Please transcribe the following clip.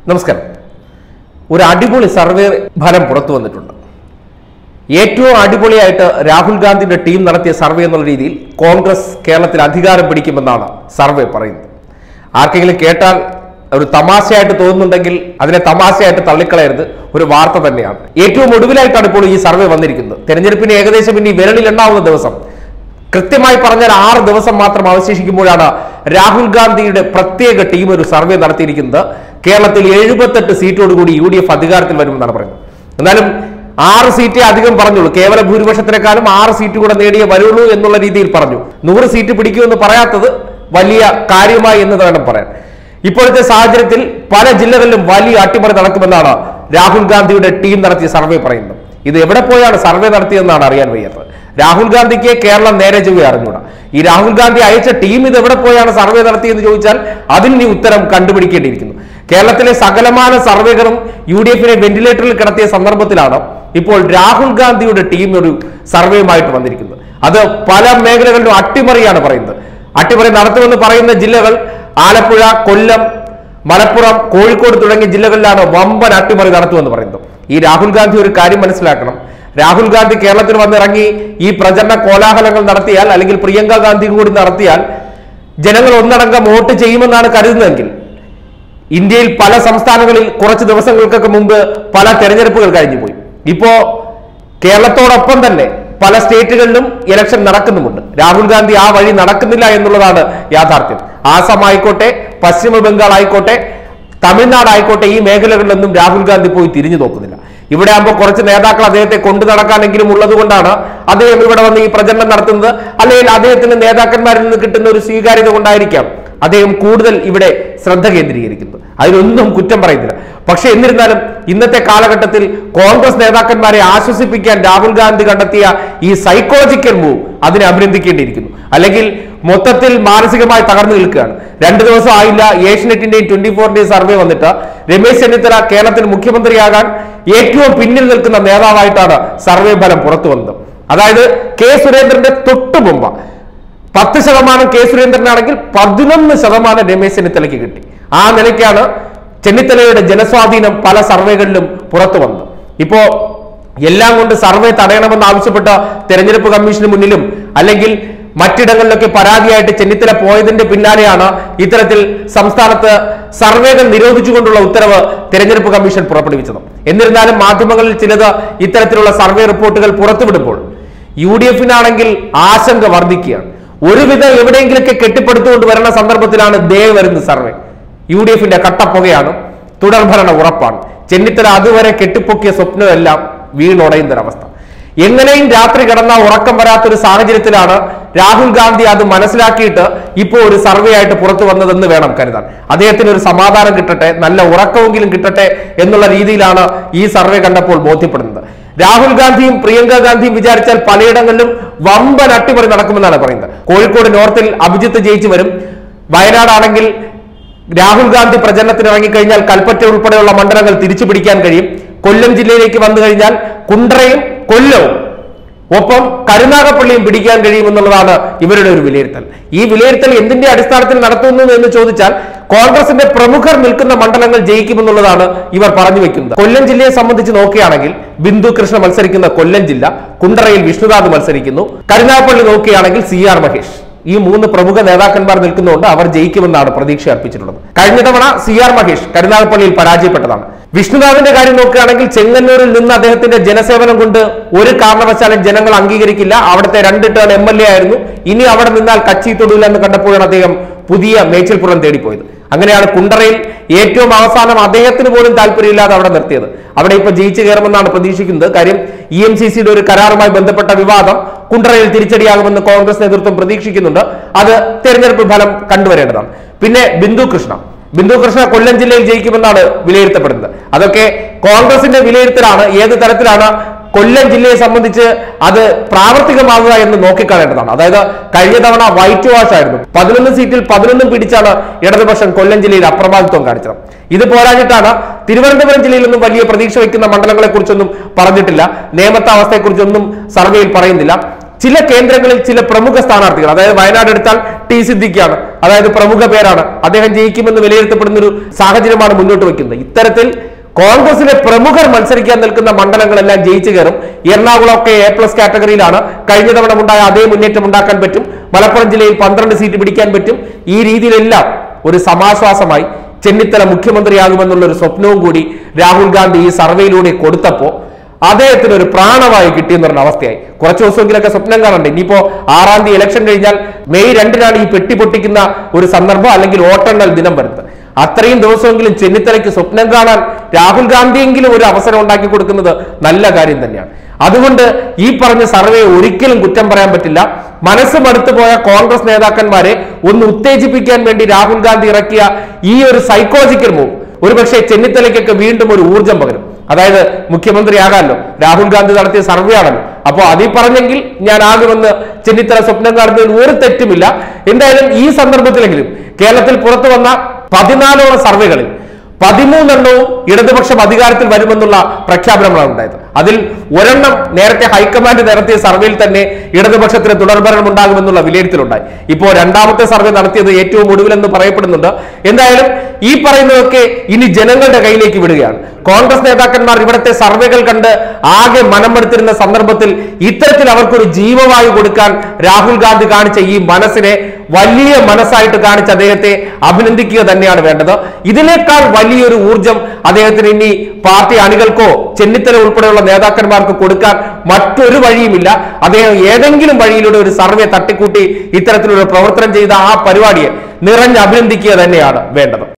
നമസ്കാരം ഒരു അടിപൊളി സർവേ ഫലം പുറത്തു വന്നിട്ടുണ്ട് ഏറ്റവും അടിപൊളിയായിട്ട് രാഹുൽ ഗാന്ധിയുടെ ടീം നടത്തിയ സർവേ എന്നുള്ള രീതിയിൽ കോൺഗ്രസ് കേരളത്തിൽ അധികാരം പിടിക്കുമെന്നാണ് സർവേ പറയുന്നത് ആർക്കെങ്കിലും കേട്ടാൽ ഒരു തമാശയായിട്ട് തോന്നുന്നുണ്ടെങ്കിൽ അതിനെ തമാശയായിട്ട് തള്ളിക്കളയരുത് ഒരു വാർത്ത തന്നെയാണ് ഏറ്റവും ഒടുവിലായിട്ടാണ് ഇപ്പോൾ ഈ സർവേ വന്നിരിക്കുന്നത് തെരഞ്ഞെടുപ്പിന് ഏകദേശം ഇനി വിരലിൽ എണ്ണാവുന്ന ദിവസം കൃത്യമായി പറഞ്ഞാൽ ആറ് ദിവസം മാത്രം അവശേഷിക്കുമ്പോഴാണ് രാഹുൽ ഗാന്ധിയുടെ പ്രത്യേക ടീം ഒരു സർവേ നടത്തിയിരിക്കുന്നത് കേരളത്തിൽ എഴുപത്തെട്ട് സീറ്റോടുകൂടി യു ഡി എഫ് അധികാരത്തിൽ വരുമെന്നാണ് പറയുന്നത് എന്നാലും ആറ് സീറ്റേ അധികം പറഞ്ഞുള്ളൂ കേവല ഭൂരിപക്ഷത്തിനേക്കാളും ആറ് സീറ്റ് കൂടെ നേടിയേ വരുള്ളൂ എന്നുള്ള രീതിയിൽ പറഞ്ഞു നൂറ് സീറ്റ് പിടിക്കുമെന്ന് പറയാത്തത് വലിയ കാര്യമായി എന്ന് വേണം പറയാൻ ഇപ്പോഴത്തെ സാഹചര്യത്തിൽ പല ജില്ലകളിലും വലിയ അട്ടിമറി നടക്കുമെന്നാണ് രാഹുൽ ഗാന്ധിയുടെ ടീം നടത്തിയ സർവേ പറയുന്നത് ഇത് എവിടെ പോയാണ് സർവേ നടത്തിയതെന്നാണ് അറിയാൻ വയ്യാത്തത് രാഹുൽ ഗാന്ധിക്ക് കേരളം നേരെ ചൊവ്വ അറിഞ്ഞൂടാ ഈ രാഹുൽ ഗാന്ധി അയച്ച ടീം ഇത് എവിടെ പോയാണ് സർവേ നടത്തിയെന്ന് ചോദിച്ചാൽ അതിന് ഇനി ഉത്തരം കണ്ടുപിടിക്കേണ്ടിയിരിക്കുന്നു കേരളത്തിലെ സകലമാന സർവേകളും യു ഡി എഫിനെ വെന്റിലേറ്ററിൽ കിടത്തിയ സന്ദർഭത്തിലാണ് ഇപ്പോൾ രാഹുൽ ഗാന്ധിയുടെ ടീം ഒരു സർവേയുമായിട്ട് വന്നിരിക്കുന്നത് അത് പല മേഖലകളിലും അട്ടിമറിയാണ് പറയുന്നത് അട്ടിമറി നടത്തുമെന്ന് പറയുന്ന ജില്ലകൾ ആലപ്പുഴ കൊല്ലം മലപ്പുറം കോഴിക്കോട് തുടങ്ങിയ ജില്ലകളിലാണ് വമ്പൻ അട്ടിമറി നടത്തുമെന്ന് പറയുന്നത് ഈ രാഹുൽ ഗാന്ധി ഒരു കാര്യം മനസ്സിലാക്കണം രാഹുൽ ഗാന്ധി കേരളത്തിൽ വന്നിറങ്ങി ഈ പ്രചരണ കോലാഹലങ്ങൾ നടത്തിയാൽ അല്ലെങ്കിൽ പ്രിയങ്ക ഗാന്ധി കൂടി നടത്തിയാൽ ജനങ്ങൾ ഒന്നടങ്കം വോട്ട് ചെയ്യുമെന്നാണ് കരുതുന്നതെങ്കിൽ ഇന്ത്യയിൽ പല സംസ്ഥാനങ്ങളിൽ കുറച്ച് ദിവസങ്ങൾക്കൊക്കെ മുമ്പ് പല തെരഞ്ഞെടുപ്പുകൾ കഴിഞ്ഞു പോയി ഇപ്പോ കേരളത്തോടൊപ്പം തന്നെ പല സ്റ്റേറ്റുകളിലും ഇലക്ഷൻ നടക്കുന്നുമുണ്ട് രാഹുൽ ഗാന്ധി ആ വഴി നടക്കുന്നില്ല എന്നുള്ളതാണ് യാഥാർത്ഥ്യം ആസാം ആയിക്കോട്ടെ പശ്ചിമ ബംഗാൾ ആയിക്കോട്ടെ തമിഴ്നാട് ആയിക്കോട്ടെ ഈ മേഖലകളിലൊന്നും രാഹുൽ ഗാന്ധി പോയി തിരിഞ്ഞു നോക്കുന്നില്ല ഇവിടെ ആകുമ്പോൾ കുറച്ച് നേതാക്കൾ അദ്ദേഹത്തെ കൊണ്ടു നടക്കാനെങ്കിലും ഉള്ളത് കൊണ്ടാണ് അദ്ദേഹം ഇവിടെ വന്ന് ഈ പ്രചരണം നടത്തുന്നത് അല്ലെങ്കിൽ അദ്ദേഹത്തിന് നേതാക്കന്മാരിൽ നിന്ന് കിട്ടുന്ന ഒരു സ്വീകാര്യത കൊണ്ടായിരിക്കാം അദ്ദേഹം കൂടുതൽ ഇവിടെ ശ്രദ്ധ കേന്ദ്രീകരിക്കുന്നത് അതിലൊന്നും കുറ്റം പറയുന്നില്ല പക്ഷെ എന്നിരുന്നാലും ഇന്നത്തെ കാലഘട്ടത്തിൽ കോൺഗ്രസ് നേതാക്കന്മാരെ ആശ്വസിപ്പിക്കാൻ രാഹുൽ ഗാന്ധി കണ്ടെത്തിയ ഈ സൈക്കോളജിക്കൽ മൂവ് അതിനെ അഭിനന്ദിക്കേണ്ടിയിരിക്കുന്നു അല്ലെങ്കിൽ മൊത്തത്തിൽ മാനസികമായി തകർന്നു നിൽക്കുകയാണ് രണ്ടു ദിവസം ആയില്ല ഏഷ്യനെറ്റിന്റെയും ട്വന്റി ഫോറിന്റെയും സർവേ വന്നിട്ട് രമേശ് ചെന്നിത്തല കേരളത്തിൽ മുഖ്യമന്ത്രിയാകാൻ ഏറ്റവും പിന്നിൽ നിൽക്കുന്ന നേതാവായിട്ടാണ് സർവേ ഫലം പുറത്തു വന്നത് അതായത് കെ സുരേന്ദ്രന്റെ തൊട്ടു മുമ്പ് പത്ത് ശതമാനം കെ സുരേന്ദ്രനാണെങ്കിൽ പതിനൊന്ന് ശതമാനം രമേശ് ചെന്നിത്തലയ്ക്ക് കിട്ടി ആ നിലയ്ക്കാണ് ചെന്നിത്തലയുടെ ജനസ്വാധീനം പല സർവേകളിലും പുറത്തു വന്നത് ഇപ്പോ എല്ലാം കൊണ്ട് സർവേ തടയണമെന്ന് ആവശ്യപ്പെട്ട തെരഞ്ഞെടുപ്പ് കമ്മീഷന് മുന്നിലും അല്ലെങ്കിൽ മറ്റിടങ്ങളിലൊക്കെ പരാതിയായിട്ട് ചെന്നിത്തല പോയതിന്റെ പിന്നാലെയാണ് ഇത്തരത്തിൽ സംസ്ഥാനത്ത് സർവേകൾ നിരോധിച്ചുകൊണ്ടുള്ള ഉത്തരവ് തെരഞ്ഞെടുപ്പ് കമ്മീഷൻ പുറപ്പെടുവിച്ചത് എന്നിരുന്നാലും മാധ്യമങ്ങളിൽ ചിലത് ഇത്തരത്തിലുള്ള സർവേ റിപ്പോർട്ടുകൾ പുറത്തുവിടുമ്പോൾ യു ഡി എഫിനാണെങ്കിൽ ആശങ്ക വർദ്ധിക്കുകയാണ് ഒരുവിധം എവിടെയെങ്കിലൊക്കെ കെട്ടിപ്പടുത്തുകൊണ്ട് വരുന്ന സന്ദർഭത്തിലാണ് ദേ വരുന്ന സർവേ യു ഡി എഫിന്റെ കട്ടപ്പുകയാണ് തുടർഭരണ ഉറപ്പാണ് ചെന്നിത്തല അതുവരെ കെട്ടിപ്പൊക്കിയ സ്വപ്നമെല്ലാം വീണുടയുന്നൊരവസ്ഥ എങ്ങനെയും രാത്രി കിടന്ന ഉറക്കം വരാത്തൊരു സാഹചര്യത്തിലാണ് രാഹുൽ ഗാന്ധി അത് മനസ്സിലാക്കിയിട്ട് ഇപ്പോൾ ഒരു സർവേ ആയിട്ട് പുറത്തു വന്നതെന്ന് വേണം കരുതാൻ അദ്ദേഹത്തിന് ഒരു സമാധാനം കിട്ടട്ടെ നല്ല ഉറക്കമെങ്കിലും കിട്ടട്ടെ എന്നുള്ള രീതിയിലാണ് ഈ സർവേ കണ്ടപ്പോൾ ബോധ്യപ്പെടുന്നത് രാഹുൽ ഗാന്ധിയും പ്രിയങ്ക ഗാന്ധിയും വിചാരിച്ചാൽ പലയിടങ്ങളിലും വമ്പൻ അട്ടിമറി നടക്കുമെന്നാണ് പറയുന്നത് കോഴിക്കോട് നോർത്തിൽ അഭിജിത്ത് ജയിച്ചു വരും വയനാടാണെങ്കിൽ രാഹുൽ ഗാന്ധി പ്രചരണത്തിന് ഇറങ്ങിക്കഴിഞ്ഞാൽ കൽപ്പറ്റ ഉൾപ്പെടെയുള്ള മണ്ഡലങ്ങൾ തിരിച്ചു പിടിക്കാൻ കഴിയും കൊല്ലം ജില്ലയിലേക്ക് വന്നു കഴിഞ്ഞാൽ കുണ്ട്രയും കൊല്ലവും ഒപ്പം കരുനാഗപ്പള്ളിയും പിടിക്കാൻ കഴിയുമെന്നുള്ളതാണ് ഇവരുടെ ഒരു വിലയിരുത്തൽ ഈ വിലയിരുത്തൽ എന്തിന്റെ അടിസ്ഥാനത്തിൽ നടത്തുന്നു എന്ന് ചോദിച്ചാൽ കോൺഗ്രസിന്റെ പ്രമുഖർ നിൽക്കുന്ന മണ്ഡലങ്ങൾ ജയിക്കുമെന്നുള്ളതാണ് ഇവർ പറഞ്ഞു വെക്കുന്നത് കൊല്ലം ജില്ലയെ സംബന്ധിച്ച് നോക്കുകയാണെങ്കിൽ ബിന്ദു കൃഷ്ണ മത്സരിക്കുന്ന കൊല്ലം ജില്ല കുണ്ടറയിൽ വിഷ്ണുനാഥ് മത്സരിക്കുന്നു കരുനാഗപ്പള്ളി നോക്കുകയാണെങ്കിൽ സി ആർ മഹേഷ് ഈ മൂന്ന് പ്രമുഖ നേതാക്കന്മാർ നിൽക്കുന്നതുകൊണ്ട് അവർ ജയിക്കുമെന്നാണ് പ്രതീക്ഷ അർപ്പിച്ചിട്ടുള്ളത് കഴിഞ്ഞ തവണ സി ആർ മഹേഷ് കരുനാഗപ്പള്ളിയിൽ പരാജയപ്പെട്ടതാണ് വിഷ്ണുനാഥിന്റെ കാര്യം നോക്കുകയാണെങ്കിൽ ചെങ്ങന്നൂരിൽ നിന്ന് അദ്ദേഹത്തിന്റെ ജനസേവനം കൊണ്ട് ഒരു കാരണവശാലും ജനങ്ങൾ അംഗീകരിക്കില്ല അവിടുത്തെ രണ്ട് ടേൺ എം എൽ എ ആയിരുന്നു ഇനി അവിടെ നിന്നാൽ കച്ചി തൊടില്ല എന്ന് കണ്ടപ്പോഴാണ് അദ്ദേഹം പുതിയ മേച്ചിൽപ്പുറം തേടിപ്പോയത് അങ്ങനെയാണ് കുണ്ടറയിൽ ഏറ്റവും അവസാനം അദ്ദേഹത്തിന് പോലും താല്പര്യമില്ലാതെ അവിടെ നിർത്തിയത് അവിടെ ഇപ്പൊ ജയിച്ചു കയറുമെന്നാണ് പ്രതീക്ഷിക്കുന്നത് കാര്യം ഇ എം സി സിയുടെ ഒരു കരാറുമായി ബന്ധപ്പെട്ട വിവാദം കുണ്ടറയിൽ തിരിച്ചടിയാകുമെന്ന് കോൺഗ്രസ് നേതൃത്വം പ്രതീക്ഷിക്കുന്നുണ്ട് അത് തെരഞ്ഞെടുപ്പ് ഫലം കണ്ടുവരേണ്ടതാണ് പിന്നെ ബിന്ദു കൃഷ്ണ ബിന്ദു കൃഷ്ണ കൊല്ലം ജില്ലയിൽ ജയിക്കുമെന്നാണ് വിലയിരുത്തപ്പെടുന്നത് അതൊക്കെ കോൺഗ്രസിന്റെ വിലയിരുത്തലാണ് ഏത് തരത്തിലാണ് കൊല്ലം ജില്ലയെ സംബന്ധിച്ച് അത് പ്രാവർത്തികമാകുക എന്ന് നോക്കിക്കാണേണ്ടതാണ് അതായത് കഴിഞ്ഞ തവണ വൈറ്റ് വാഷ് ആയിരുന്നു പതിനൊന്ന് സീറ്റിൽ പതിനൊന്നും പിടിച്ചാണ് ഇടതുപക്ഷം കൊല്ലം ജില്ലയിൽ അപ്രമാദിത്വം കാണിച്ചത് ഇത് പോരാഞ്ഞിട്ടാണ് തിരുവനന്തപുരം ജില്ലയിലൊന്നും വലിയ പ്രതീക്ഷ വയ്ക്കുന്ന മണ്ഡലങ്ങളെ കുറിച്ചൊന്നും പറഞ്ഞിട്ടില്ല നിയമത്തെ അവസ്ഥയെക്കുറിച്ചൊന്നും സർവേയിൽ പറയുന്നില്ല ചില കേന്ദ്രങ്ങളിൽ ചില പ്രമുഖ സ്ഥാനാർത്ഥികൾ അതായത് വയനാട് എടുത്താൽ ടി സിദ്ദിഖാണ് അതായത് പ്രമുഖ പേരാണ് അദ്ദേഹം ജയിക്കുമെന്ന് വിലയിരുത്തപ്പെടുന്ന ഒരു സാഹചര്യമാണ് മുന്നോട്ട് വെക്കുന്നത് ഇത്തരത്തിൽ കോൺഗ്രസിലെ പ്രമുഖർ മത്സരിക്കാൻ നിൽക്കുന്ന മണ്ഡലങ്ങളെല്ലാം ജയിച്ചു കയറും എറണാകുളം ഒക്കെ എ പ്ലസ് കാറ്റഗറിയിലാണ് കഴിഞ്ഞ തവണ ഉണ്ടായ അതേ മുന്നേറ്റം ഉണ്ടാക്കാൻ പറ്റും മലപ്പുറം ജില്ലയിൽ പന്ത്രണ്ട് സീറ്റ് പിടിക്കാൻ പറ്റും ഈ രീതിയിലെല്ലാം ഒരു സമാശ്വാസമായി ചെന്നിത്തല മുഖ്യമന്ത്രിയാകുമെന്നുള്ള ഒരു സ്വപ്നവും കൂടി രാഹുൽ ഗാന്ധി ഈ സർവേയിലൂടെ കൊടുത്തപ്പോ അദ്ദേഹത്തിന് ഒരു പ്രാണവായു കിട്ടിയെന്ന് പറഞ്ഞ അവസ്ഥയായി കുറച്ച് ദിവസമെങ്കിലൊക്കെ സ്വപ്നം കാണണ്ടേ ഇനിയിപ്പോ ആറാം തീയതി ഇലക്ഷൻ കഴിഞ്ഞാൽ മെയ് രണ്ടിനാണ് ഈ പെട്ടി പൊട്ടിക്കുന്ന ഒരു സന്ദർഭം അല്ലെങ്കിൽ വോട്ടെണ്ണൽ ദിനം വരുന്നത് അത്രയും ദിവസമെങ്കിലും ചെന്നിത്തലയ്ക്ക് സ്വപ്നം കാണാൻ രാഹുൽ ഗാന്ധിയെങ്കിലും ഒരു അവസരം ഉണ്ടാക്കി കൊടുക്കുന്നത് നല്ല കാര്യം തന്നെയാണ് അതുകൊണ്ട് ഈ പറഞ്ഞ സർവേ ഒരിക്കലും കുറ്റം പറയാൻ പറ്റില്ല മനസ്സ് മടുത്തു പോയ കോൺഗ്രസ് നേതാക്കന്മാരെ ഒന്ന് ഉത്തേജിപ്പിക്കാൻ വേണ്ടി രാഹുൽ ഗാന്ധി ഇറക്കിയ ഈ ഒരു സൈക്കോളജിക്കൽ മൂവ് ഒരുപക്ഷെ ചെന്നിത്തലയ്ക്കൊക്കെ വീണ്ടും ഒരു ഊർജം പകരും അതായത് മുഖ്യമന്ത്രിയാകാമല്ലോ രാഹുൽ ഗാന്ധി നടത്തിയ സർവേ ആണല്ലോ അപ്പോൾ അതിൽ പറഞ്ഞെങ്കിൽ ഞാൻ ആകുമെന്ന് ചെന്നിത്തല സ്വപ്നം കാണുന്നതിൽ ഒരു തെറ്റുമില്ല എന്തായാലും ഈ സന്ദർഭത്തിലെങ്കിലും കേരളത്തിൽ പുറത്തു വന്ന പതിനാലോളം സർവേകളിൽ പതിമൂന്നെണ്ണവും ഇടതുപക്ഷം അധികാരത്തിൽ വരുമെന്നുള്ള പ്രഖ്യാപനങ്ങളാണ് ഉണ്ടായത് അതിൽ ഒരെണ്ണം നേരത്തെ ഹൈക്കമാൻഡ് നടത്തിയ സർവേയിൽ തന്നെ ഇടതുപക്ഷത്തിന് തുടർഭരണം ഉണ്ടാകുമെന്നുള്ള വിലയിരുത്തലുണ്ടായി ഇപ്പോൾ രണ്ടാമത്തെ സർവേ നടത്തിയത് ഏറ്റവും ഒടുവിലെന്ന് പറയപ്പെടുന്നുണ്ട് എന്തായാലും ഈ പറയുന്നതൊക്കെ ഇനി ജനങ്ങളുടെ കയ്യിലേക്ക് വിടുകയാണ് കോൺഗ്രസ് നേതാക്കന്മാർ ഇവിടുത്തെ സർവേകൾ കണ്ട് ആകെ മനമെടുത്തിരുന്ന സന്ദർഭത്തിൽ ഇത്തരത്തിൽ അവർക്കൊരു ജീവവായു കൊടുക്കാൻ രാഹുൽ ഗാന്ധി കാണിച്ച ഈ മനസ്സിനെ വലിയ മനസ്സായിട്ട് കാണിച്ച അദ്ദേഹത്തെ അഭിനന്ദിക്കുക തന്നെയാണ് വേണ്ടത് ഇതിനേക്കാൾ വലിയൊരു ഊർജം അദ്ദേഹത്തിന് ഇനി പാർട്ടി അണികൾക്കോ ചെന്നിത്തല ഉൾപ്പെടെയുള്ള നേതാക്കന്മാർക്ക് കൊടുക്കാൻ മറ്റൊരു വഴിയുമില്ല അദ്ദേഹം ഏതെങ്കിലും വഴിയിലൂടെ ഒരു സർവേ തട്ടിക്കൂട്ടി ഇത്തരത്തിലൊരു പ്രവർത്തനം ചെയ്ത ആ പരിപാടിയെ നിറഞ്ഞ് അഭിനന്ദിക്കുക തന്നെയാണ് വേണ്ടത്